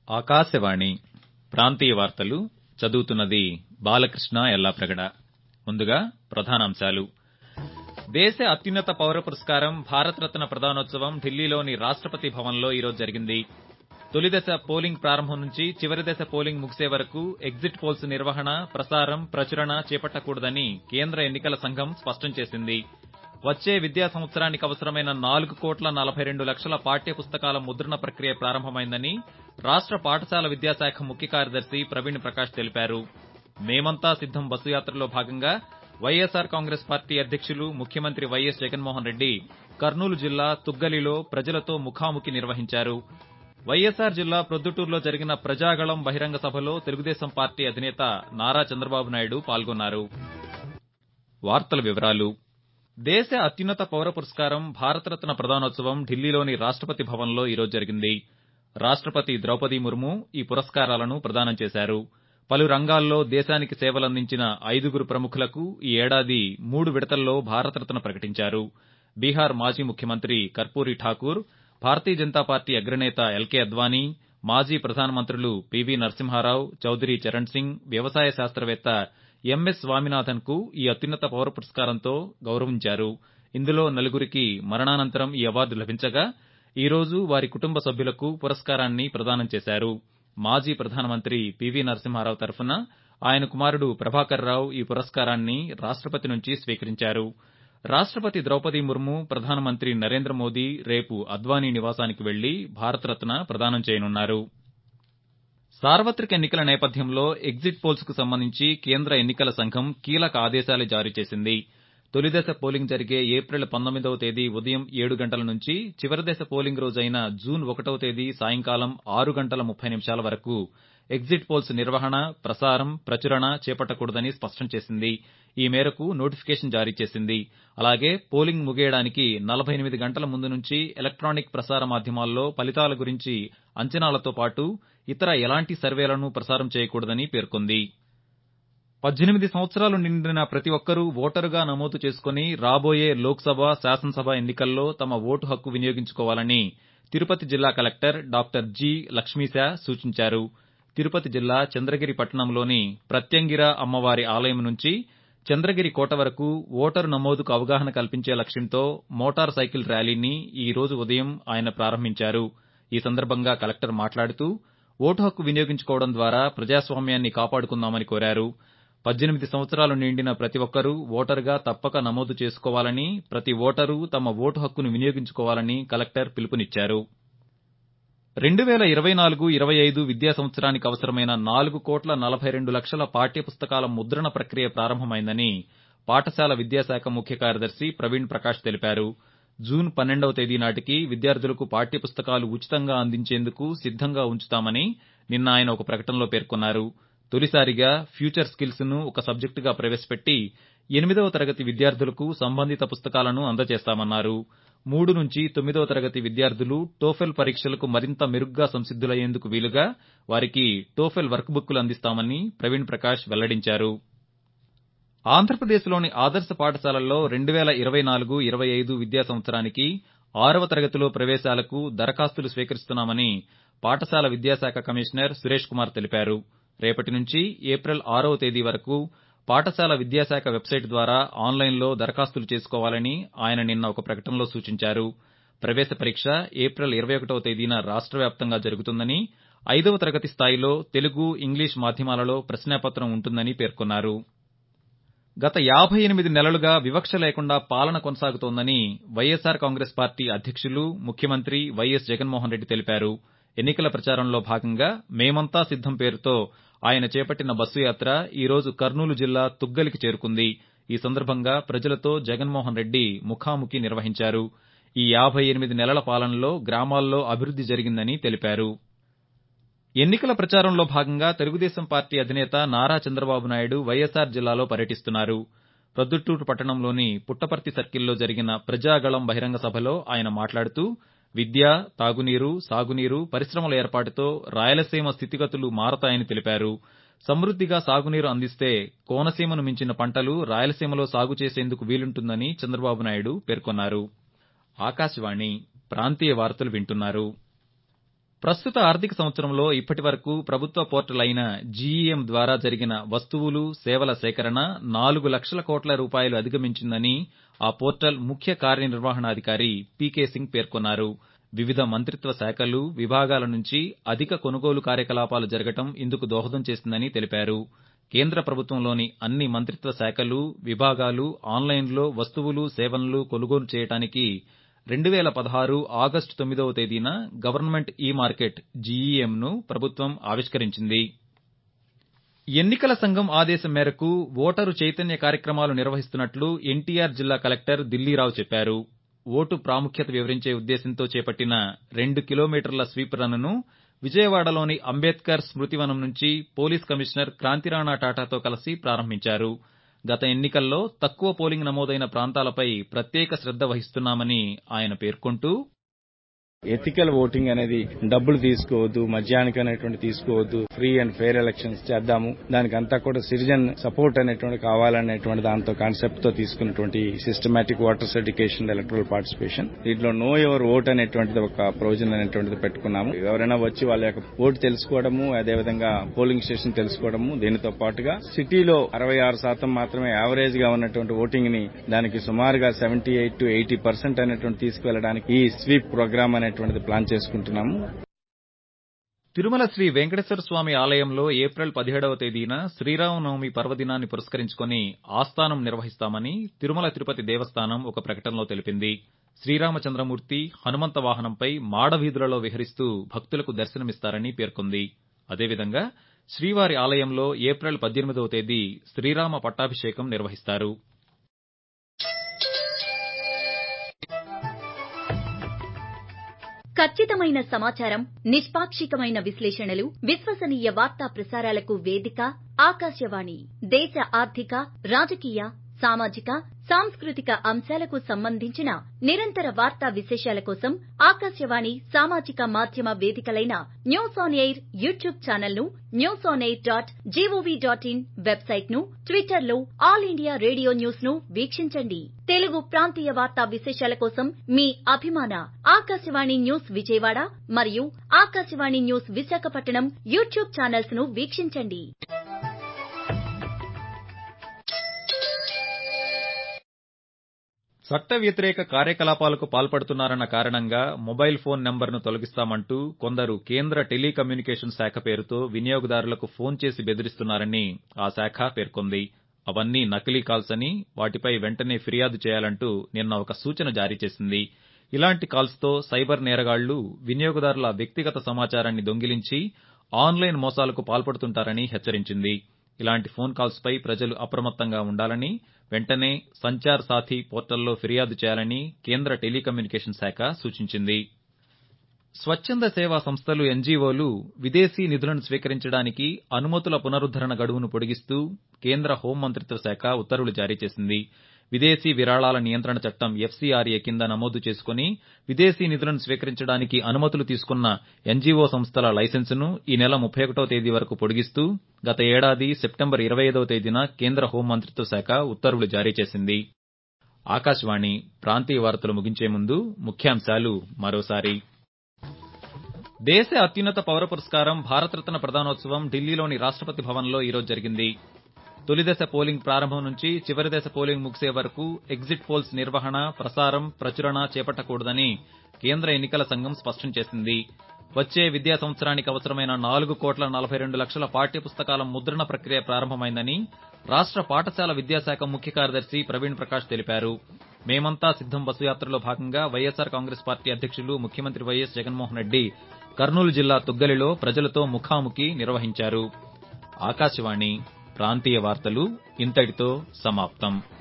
ఆకాశవాణి ప్రాంతీయ వార్తలు చదువుతున్నది బాలకృష్ణ ఎల్లాప్రగడ ముందుగా ప్రధానాంశాలు దేశ అత్యున్నత పౌర పురస్కారం భారతరత్న ప్రదానోత్సవం ఢిల్లీలోని రాష్టపతి భవన్లో ఈరోజు జరిగింది తొలి దశ పోలింగ్ ప్రారంభం నుంచి చివరి దశ పోలింగ్ ముగిసే వరకు ఎగ్జిట్ పోల్స్ నిర్వహణ ప్రసారం ప్రచురణ చేపట్టకూడదని కేంద్ర ఎన్నికల సంఘం స్పష్టం చేసింది వచ్చే విద్యా సంవత్సరానికి అవసరమైన నాలుగు కోట్ల నలభై రెండు లక్షల పాఠ్య పుస్తకాల ముద్రణ ప్రక్రియ ప్రారంభమైందని రాష్ట పాఠశాల విద్యాశాఖ ముఖ్య కార్యదర్శి ప్రవీణ్ ప్రకాష్ తెలిపారు మేమంతా సిద్దం బస్సు యాత్రలో భాగంగా వైఎస్సార్ కాంగ్రెస్ పార్టీ అధ్యకులు ముఖ్యమంత్రి వైఎస్ జగన్మోహన్ రెడ్డి కర్నూలు జిల్లా తుగ్గలిలో ప్రజలతో ముఖాముఖి నిర్వహించారు వైఎస్సార్ జిల్లా ప్రొద్దుటూరులో జరిగిన ప్రజాగళం బహిరంగ సభలో తెలుగుదేశం పార్టీ అధినేత నారా చంద్రబాబు నాయుడు పాల్గొన్నారు వార్తల వివరాలు దేశ అత్యున్నత పౌర పురస్కారం భారతరత్న ప్రదానోత్సవం ఢిల్లీలోని రాష్టపతి భవన్లో ఈరోజు జరిగింది రాష్టపతి ద్రౌపది ముర్ము ఈ పురస్కారాలను ప్రదానం చేశారు పలు రంగాల్లో దేశానికి సేవలందించిన ఐదుగురు ప్రముఖులకు ఈ ఏడాది మూడు విడతల్లో భారతరత్న ప్రకటించారు బీహార్ మాజీ ముఖ్యమంత్రి కర్పూరి ఠాకూర్ భారతీయ జనతా పార్టీ అగ్రనేత ఎల్కే అద్వానీ మాజీ ప్రధానమంత్రులు పివి నరసింహారావు చౌదరి చరణ్ సింగ్ వ్యవసాయ శాస్త్రవేత్త ఎంఎస్ స్వామినాథన్ కు ఈ అత్యున్నత పౌర పురస్కారంతో గౌరవించారు ఇందులో నలుగురికి మరణానంతరం ఈ అవార్డు లభించగా ఈ రోజు వారి కుటుంబ సభ్యులకు పురస్కారాన్ని ప్రదానం చేశారు మాజీ ప్రధానమంత్రి పివి నరసింహారావు తరఫున ఆయన కుమారుడు ప్రభాకర్ రావు ఈ పురస్కారాన్ని రాష్టపతి నుంచి స్వీకరించారు రాష్టపతి ద్రౌపది ముర్ము ప్రధానమంత్రి నరేంద్ర మోదీ రేపు అద్వానీ నివాసానికి వెళ్లి భారతరత్న ప్రదానం చేయనున్నారు సార్వత్రిక ఎన్నికల నేపథ్యంలో ఎగ్జిట్ పోల్స్ కు సంబంధించి కేంద్ర ఎన్నికల సంఘం కీలక ఆదేశాలు జారీ చేసింది తొలి దశ పోలింగ్ జరిగే ఏప్రిల్ పంతొమ్మిదవ తేదీ ఉదయం ఏడు గంటల నుంచి చివరి దశ పోలింగ్ రోజైన జూన్ ఒకటవ తేదీ సాయంకాలం ఆరు గంటల ముప్పై నిమిషాల వరకు ఎగ్జిట్ పోల్స్ నిర్వహణ ప్రసారం ప్రచురణ చేపట్టకూడదని స్పష్టం చేసింది ఈ మేరకు నోటిఫికేషన్ జారీ చేసింది అలాగే పోలింగ్ ముగియడానికి నలభై ఎనిమిది గంటల ముందు నుంచి ఎలక్ట్రానిక్ ప్రసార మాధ్యమాల్లో ఫలితాల గురించి అంచనాలతో పాటు ఇతర ఎలాంటి సర్వేలను ప్రసారం చేయకూడదని పేర్కొంది పద్దెనిమిది సంవత్సరాలు నిండిన ప్రతి ఒక్కరూ ఓటరుగా నమోదు చేసుకుని రాబోయే లోక్సభ శాసనసభ ఎన్నికల్లో తమ ఓటు హక్కు వినియోగించుకోవాలని తిరుపతి జిల్లా కలెక్టర్ డాక్టర్ జి లక్ష్మీశా సూచించారు తిరుపతి జిల్లా చంద్రగిరి పట్టణంలోని ప్రత్యంగిర అమ్మవారి ఆలయం నుంచి చంద్రగిరి కోట వరకు ఓటరు నమోదుకు అవగాహన కల్పించే లక్ష్యంతో మోటార్ సైకిల్ ర్యాలీని ఈ రోజు ఉదయం ఆయన ప్రారంభించారు ఈ సందర్భంగా కలెక్టర్ మాట్లాడుతూ ఓటు హక్కు వినియోగించుకోవడం ద్వారా ప్రజాస్వామ్యాన్ని కాపాడుకుందామని కోరారు పద్దెనిమిది సంవత్సరాలు నిండిన ప్రతి ఒక్కరూ ఓటరుగా తప్పక నమోదు చేసుకోవాలని ప్రతి ఓటరు తమ ఓటు హక్కును వినియోగించుకోవాలని కలెక్టర్ పిలుపునిచ్చారు రెండు వేల ఇరవై నాలుగు ఇరవై ఐదు విద్యా సంవత్సరానికి అవసరమైన నాలుగు కోట్ల నలభై రెండు లక్షల పాఠ్య పుస్తకాల ముద్రణ ప్రక్రియ ప్రారంభమైందని పాఠశాల విద్యాశాఖ ముఖ్య కార్యదర్శి ప్రవీణ్ ప్రకాష్ తెలిపారు జూన్ పన్నెండవ తేదీ నాటికి విద్యార్థులకు పాఠ్య పుస్తకాలు ఉచితంగా అందించేందుకు సిద్దంగా ఉంచుతామని నిన్న ఆయన ఒక ప్రకటనలో పేర్కొన్నారు తొలిసారిగా ఫ్యూచర్ స్కిల్స్ ను ఒక సబ్జెక్టుగా ప్రవేశపెట్టి ఎనిమిదవ తరగతి విద్యార్థులకు సంబంధిత పుస్తకాలను అందజేస్తామన్నారు మూడు నుంచి తొమ్మిదవ తరగతి విద్యార్థులు టోఫెల్ పరీక్షలకు మరింత మెరుగ్గా సంసిద్దులయ్యేందుకు వీలుగా వారికి టోఫెల్ వర్క్ బుక్లు అందిస్తామని ప్రవీణ్ ప్రకాష్ వెల్లడించారు ఆంధ్రప్రదేశ్లోని ఆదర్శ పాఠశాలల్లో రెండు వేల ఇరవై నాలుగు ఇరవై ఐదు విద్యా సంవత్సరానికి ఆరవ తరగతిలో ప్రవేశాలకు దరఖాస్తులు స్వీకరిస్తున్నామని పాఠశాల విద్యాశాఖ కమిషనర్ సురేష్ కుమార్ తెలిపారు రేపటి నుంచి ఏప్రిల్ ఆరవ తేదీ వరకు పాఠశాల విద్యాశాఖ వెబ్సైట్ ద్వారా ఆన్లైన్లో దరఖాస్తులు చేసుకోవాలని ఆయన నిన్న ఒక ప్రకటనలో సూచించారు ప్రవేశ పరీక్ష ఏప్రిల్ ఇరవై ఒకటవ తేదీన రాష్ట్ర వ్యాప్తంగా జరుగుతుందని ఐదవ తరగతి స్థాయిలో తెలుగు ఇంగ్లీష్ మాధ్యమాలలో ప్రశ్నాపత్రం ఉంటుందని పేర్కొన్నారు గత యాభై ఎనిమిది నెలలుగా వివక్ష లేకుండా పాలన కొనసాగుతోందని వైఎస్సార్ కాంగ్రెస్ పార్టీ అధ్యక్షులు ముఖ్యమంత్రి వైఎస్ జగన్మోహన్ రెడ్డి తెలిపారు ఎన్నికల ప్రచారంలో భాగంగా మేమంతా సిద్దం పేరుతో ఆయన చేపట్టిన బస్సు యాత్ర ఈ రోజు కర్నూలు జిల్లా తుగ్గలికి చేరుకుంది ఈ సందర్భంగా ప్రజలతో జగన్మోహన్ రెడ్డి ముఖాముఖి నిర్వహించారు ఈ యాభై ఎనిమిది నెలల పాలనలో గ్రామాల్లో అభివృద్ది జరిగిందని తెలిపారు ఎన్నికల ప్రచారంలో భాగంగా తెలుగుదేశం పార్టీ అధినేత నారా చంద్రబాబు నాయుడు వైఎస్సార్ జిల్లాలో పర్యటిస్తున్నారు ప్రొద్దుటూరు పట్టణంలోని పుట్టపర్తి సర్కిల్లో జరిగిన ప్రజాగళం బహిరంగ సభలో ఆయన మాట్లాడుతూ విద్య తాగునీరు సాగునీరు పరిశ్రమల ఏర్పాటుతో రాయలసీమ స్థితిగతులు మారతాయని తెలిపారు సమృద్దిగా సాగునీరు అందిస్తే కోనసీమను మించిన పంటలు రాయలసీమలో సాగు చేసేందుకు వీలుంటుందని చంద్రబాబు నాయుడు పేర్కొన్నారు ఆకాశవాణి ప్రాంతీయ వార్తలు వింటున్నారు ప్రస్తుత ఆర్థిక సంవత్సరంలో ఇప్పటి వరకు ప్రభుత్వ పోర్టల్ అయిన జీఈఎం ద్వారా జరిగిన వస్తువులు సేవల సేకరణ నాలుగు లక్షల కోట్ల రూపాయలు అధిగమించిందని ఆ పోర్టల్ ముఖ్య కార్యనిర్వహణాధికారి పీకే సింగ్ పేర్కొన్నారు వివిధ మంత్రిత్వ శాఖలు విభాగాల నుంచి అధిక కొనుగోలు కార్యకలాపాలు జరగడం ఇందుకు దోహదం చేసిందని తెలిపారు కేంద్ర ప్రభుత్వంలోని అన్ని మంత్రిత్వ శాఖలు విభాగాలు ఆన్లైన్లో వస్తువులు సేవలను కొనుగోలు చేయడానికి 2016 ఆగస్టు 9వ తేదీన గవర్నమెంట్ ఈ మార్కెట్ జీఈఎం ను ప్రభుత్వం ఆవిష్కరించింది ఎన్నికల సంఘం ఆదేశం మేరకు ఓటరు చైతన్య కార్యక్రమాలు నిర్వహిస్తున్నట్లు ఎన్టీఆర్ జిల్లా కలెక్టర్ దిల్లీరావు చెప్పారు ఓటు ప్రాముఖ్యత వివరించే ఉద్దేశంతో చేపట్టిన రెండు కిలోమీటర్ల స్వీప్ రన్ ను విజయవాడలోని అంబేద్కర్ స్మృతివనం నుంచి పోలీస్ కమిషనర్ క్రాంతిరాణా టాటాతో కలిసి ప్రారంభించారు గత ఎన్నికల్లో తక్కువ పోలింగ్ నమోదైన ప్రాంతాలపై ప్రత్యేక శ్రద్ధ వహిస్తున్నామని ఆయన పేర్కొంటూ ఎథికల్ ఓటింగ్ అనేది డబ్బులు తీసుకోవద్దు మద్యానికి అనేటువంటి తీసుకోవద్దు ఫ్రీ అండ్ ఫెయిర్ ఎలక్షన్స్ చేద్దాము దానికి అంతా కూడా సిటిజన్ సపోర్ట్ అనేటువంటి కావాలనేటువంటి దాంతో కాన్సెప్ట్ తో తీసుకున్నటువంటి systematic voters education electoral participation దీంట్లో నో ఎవర్ ఓట్ అనేటువంటిది ఒక ప్రొవిజన్ అనేటువంటిది పెట్టుకున్నాము ఎవరైనా వచ్చి వాళ్ళ యొక్క ఓటు తెలుసుకోవడము అదేవిధంగా పోలింగ్ స్టేషన్ తెలుసుకోవడము దీనితో పాటుగా సిటీలో అరవై ఆరు శాతం మాత్రమే యావరేజ్ గా ఉన్నటువంటి ఓటింగ్ ని దానికి సుమారుగా seventy eight to eighty percent అనేటువంటి తీసుకువెళ్ళడానికి ఈ స్వీప్ ప్రోగ్రామ్ అనేటువంటిది ప్లాన్ చేసుకుంటున్నాము తిరుమల శ్రీ వెంకటేశ్వర స్వామి ఆలయంలో ఏప్రిల్ పదిహేడవ తేదీన శ్రీరామనవమి పర్వదినాన్ని పురస్కరించుకుని ఆస్థానం నిర్వహిస్తామని తిరుమల తిరుపతి దేవస్థానం ఒక ప్రకటనలో తెలిపింది శ్రీరామచంద్రమూర్తి హనుమంత వాహనంపై మాడవీధులలో విహరిస్తూ భక్తులకు దర్శనమిస్తారని పేర్కొంది అదేవిధంగా శ్రీవారి ఆలయంలో ఏప్రిల్ పద్దెనిమిదవ తేదీ శ్రీరామ పట్టాభిషేకం నిర్వహిస్తారు ఖచ్చితమైన సమాచారం నిష్పాక్షికమైన విశ్లేషణలు విశ్వసనీయ వార్తా ప్రసారాలకు వేదిక ఆకాశవాణి దేశ ఆర్థిక రాజకీయ సామాజిక సాంస్కృతిక అంశాలకు సంబంధించిన నిరంతర వార్తా విశేషాల కోసం ఆకాశవాణి సామాజిక మాధ్యమ వేదికలైన news on air YouTube channel ను news on air dot G O V dot in website ను ట్విట్టర్ లో ఆల్ ఇండియా రేడియో న్యూస్ ను వీక్షించండి తెలుగు ప్రాంతీయ వార్తా విశేషాల కోసం మీ అభిమాన ఆకాశవాణి న్యూస్ విజయవాడ మరియు Akashvani news Visakhapatnam YouTube channels ను వీక్షించండి చట్ట వ్యతిరేక కార్యకలాపాలకు పాల్పడుతున్నారన్న కారణంగా మొబైల్ ఫోన్ నంబర్ను తొలగిస్తామంటూ కొందరు కేంద్ర టెలికమ్యూనికేషన్ శాఖ పేరుతో వినియోగదారులకు ఫోన్ చేసి బెదిరిస్తున్నారని ఆ శాఖ పేర్కొంది అవన్నీ నకిలీ కాల్స్ అని వాటిపై వెంటనే ఫిర్యాదు చేయాలంటూ నిన్న ఒక సూచన జారీ చేసింది ఇలాంటి కాల్స్తో సైబర్ నేరగాళ్లు వినియోగదారుల వ్యక్తిగత సమాచారాన్ని దొంగిలించి ఆన్లైన్ మోసాలకు పాల్పడుతుంటారని హెచ్చరించింది ఇలాంటి ఫోన్ కాల్స్పై ప్రజలు అప్రమత్తంగా ఉండాలని వెంటనే సంచార్ సాథీ పోర్టల్లో ఫిర్యాదు చేయాలని కేంద్ర టెలికమ్యూనికేషన్ శాఖ సూచించింది స్వచ్ఛంద సేవా సంస్థలు ఎన్జీఓలు విదేశీ నిధులను స్వీకరించడానికి అనుమతుల పునరుద్దరణ గడువును పొడిగిస్తూ కేంద్ర హోంమంత్రిత్వ శాఖ ఉత్తర్వులు జారీ చేసింది విదేశీ విరాళాల నియంత్రణ చట్టం ఎఫ్సీఆర్ఏ కింద నమోదు చేసుకుని విదేశీ నిధులను స్వీకరించడానికి అనుమతులు తీసుకున్న ఎన్జీఓ సంస్థల లైసెన్సును ఈ నెల 31వ తేదీ వరకు పొడిగిస్తూ గత ఏడాది సెప్టెంబర్ 25వ తేదీన కేంద్ర హోంమంత్రిత్వ శాఖ ఉత్తర్వులు జారీ చేసింది ఆకాశవాణి ప్రాంతీయ వార్తలు ముగించే ముందు ముఖ్యాంశాలు మరోసారి దేశ అత్యున్నత పౌర పురస్కారం భారతరత్న ప్రదానోత్సవం ఢిల్లీలోని రాష్ట్రపతి భవన్లో ఈరోజు జరిగింది తొలిదశ పోలింగ్ ప్రారంభం నుంచి చివరి దశ పోలింగ్ ముగిసే వరకు ఎగ్జిట్ పోల్స్ నిర్వహణ ప్రసారం ప్రచురణ చేపట్టకూడదని కేంద్ర ఎన్నికల సంఘం స్పష్టం చేసింది వచ్చే విద్యా సంవత్సరానికి అవసరమైన నాలుగు కోట్ల నలభై రెండు లక్షల పాఠ్య పుస్తకాల ముద్రణ ప్రక్రియ ప్రారంభమైందని రాష్ట్ర పాఠశాల విద్యాశాఖ ముఖ్య కార్యదర్శి ప్రవీణ్ ప్రకాష్ తెలిపారు మేమంతా సిద్దం బస్సు యాత్రలో భాగంగా వైఎస్సార్ కాంగ్రెస్ పార్టీ అధ్యక్షులు ముఖ్యమంత్రి వైఎస్ జగన్మోహన్ రెడ్డి కర్నూలు జిల్లా తుగ్గలిలో ప్రజలతో ముఖాముఖి నిర్వహించారు ఆకాశవాణి ప్రాంతీయ వార్తలు ఇంతటితో సమాప్తం